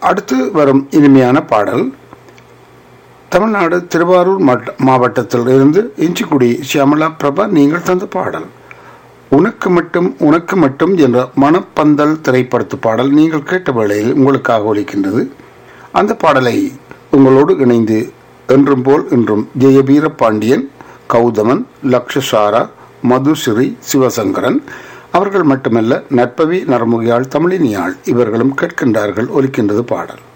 அடுத்து வரும் இனிமையான பாடல் தமிழ்நாடு திருவாரூர் மாவட்ட- மாவட்டத்தில் இருந்து இஞ்சிக்குடி சியாமலா பிரபா நீங்கள் தந்த பாடல் உனக்கு மட்டும் உனக்கு மட்டும் என்ற மனப்பந்தல் திரைப்படத்து பாடல் நீங்கள் கேட்ட வேளையில் உங்களுக்காக ஒலிக்கின்றது அந்த பாடலை உங்களோடு இணைந்து என்றும் போல் இன்றும் ஜெயபீர பாண்டியன் கௌதமன் லக்ஷசாரா மதுஸ்ரீ சிவசங்கரன் அவர்கள் மட்டுமல்ல நட்பவி நரமுகியாள் தமிழினியாள் இவர்களும் கேட்கின்றார்கள் ஒலிக்கின்றது பாடல்